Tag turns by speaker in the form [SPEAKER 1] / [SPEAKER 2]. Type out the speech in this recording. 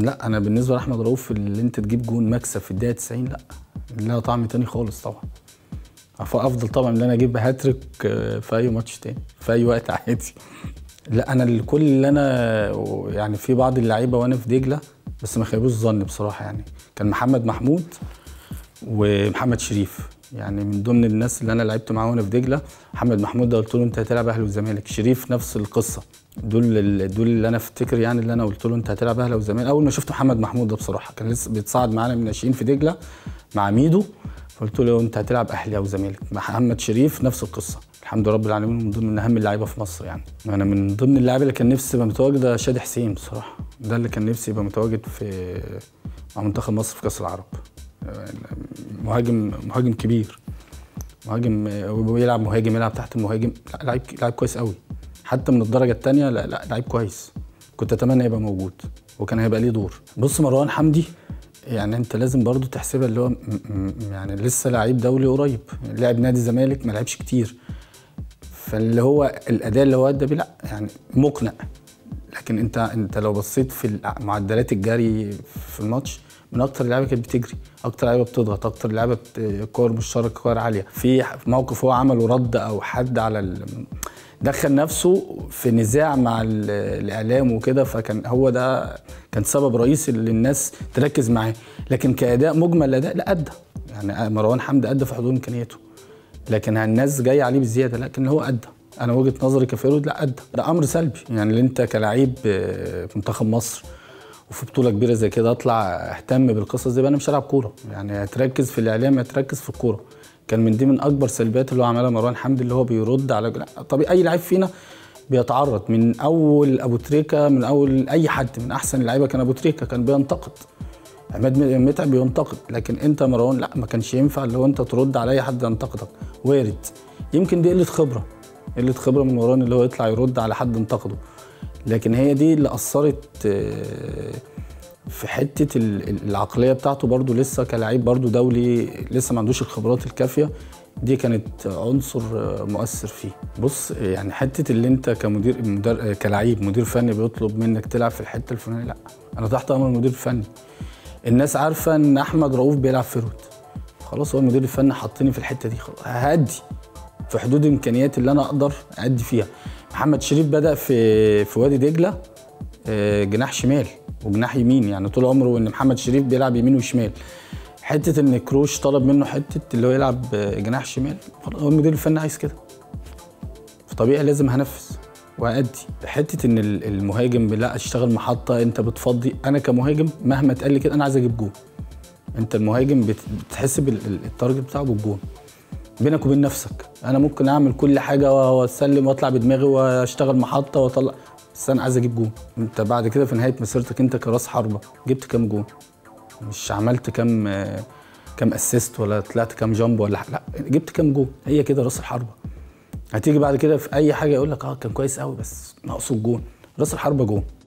[SPEAKER 1] لا انا بالنسبه لاحمد رؤوف اللي انت تجيب جون مكسب في الدقيقه 90 لا لها طعم تاني خالص طبعا افضل طبعا ان انا اجيب هاتريك آه، في اي ماتش تاني في اي وقت عادي لا انا الكل اللي انا يعني في بعض اللعيبه وانا في دجله بس ما خيبوش ظني بصراحه يعني كان محمد محمود ومحمد شريف يعني من ضمن الناس اللي انا لعبت معاهم وانا في دجله محمد محمود ده قلت له انت هتلعب اهلي والزمالك شريف نفس القصه دول ال- دول اللي انا افتكر يعني اللي انا قلت له انت هتلعب اهلي والزمالك اول ما شفت محمد محمود ده بصراحه كان لسه بيتصعد معانا من الناشئين في دجله مع ميدو فقلت له انت هتلعب اهلي او زمالك محمد شريف نفس القصه الحمد لله رب العالمين من ضمن اهم اللعيبه في مصر يعني انا من ضمن اللعيبه اللي كان نفسي يبقى متواجد شادي حسين بصراحه ده اللي كان نفسي يبقى متواجد في مع منتخب مصر في كاس العرب مهاجم مهاجم كبير مهاجم ويلعب مهاجم يلعب تحت المهاجم لا لعيب لعيب كويس قوي حتى من الدرجه الثانيه لا لا لعيب كويس كنت اتمنى يبقى موجود وكان هيبقى ليه دور بص مروان حمدي يعني انت لازم برضو تحسبها اللي هو م- م- يعني لسه لعيب دولي قريب لعب نادي الزمالك ما لعبش كتير فاللي هو الاداء اللي هو ادى بيه لا يعني مقنع لكن انت انت لو بصيت في معدلات الجري في الماتش من اكتر اللعيبه كانت بتجري اكتر لعيبه بتضغط اكتر لعيبه بت- كور مشتركه كور عاليه في موقف هو عمله رد او حد على ال... دخل نفسه في نزاع مع ال- الاعلام وكده فكان هو ده كان سبب رئيسي اللي الناس تركز معاه لكن كاداء مجمل الاداء لا ادى يعني مروان حمدي ادى في حدود امكانياته لكن الناس جايه عليه بزياده لكن هو ادى انا وجهه نظري كفيرود لا ادى ده امر سلبي يعني اللي انت كلاعب آه، في منتخب مصر وفي بطوله كبيره زي كده اطلع اهتم بالقصص دي بقى انا مش هلعب كوره يعني هتركز في الاعلام هتركز في الكوره كان من دي من اكبر سلبيات اللي هو عملها مروان حمدي اللي هو بيرد على لا طبيعي اي لعيب فينا بيتعرض من اول ابو تريكه من اول اي حد من احسن اللعيبه كان ابو تريكه كان بينتقد عماد متعب بينتقد لكن انت مروان لا ما كانش ينفع اللي هو انت ترد على اي حد ينتقدك وارد يمكن دي قله خبره قله خبره من مروان اللي هو يطلع يرد على حد انتقده لكن هي دي اللي اثرت آه، في حته ال- ال- العقليه بتاعته برضو لسه كلاعب برضو دولي لسه ما عندوش الخبرات الكافيه دي كانت عنصر آه، مؤثر فيه بص يعني حته اللي انت كمدير مدر... كلاعب مدير فني بيطلب منك تلعب في الحته الفلانيه لا انا تحت امر المدير الفني الناس عارفه ان احمد رؤوف بيلعب فيرود خلاص هو المدير الفني حطني في الحته دي خلاص هادي في حدود امكانياتي اللي انا اقدر ادي فيها محمد شريف بدا في في وادي دجله آه، جناح شمال وجناح يمين يعني طول عمره ان محمد شريف بيلعب يمين وشمال حته ان كروش طلب منه حته اللي هو يلعب آه، جناح شمال خلاص هو المدير الفني عايز كده فطبيعي لازم هنفذ وهأدي حته ان ال- المهاجم لا اشتغل محطه انت بتفضي انا كمهاجم مهما اتقال لي كده انا عايز اجيب جون انت المهاجم بت- بتحسب ال- ال- التارجت بتاعه بالجون بينك وبين نفسك انا ممكن اعمل كل حاجه واسلم واطلع بدماغي واشتغل محطه واطلع بس انا عايز اجيب جون انت بعد كده في نهايه مسيرتك انت كراس حربه جبت كام جون مش عملت كام آه، كام اسيست ولا طلعت كام جامب ولا ح- لا جبت كام جون هي كده راس الحربه هتيجي بعد كده في اي حاجه يقول لك اه كان كويس قوي بس ناقصه الجون راس الحربه جون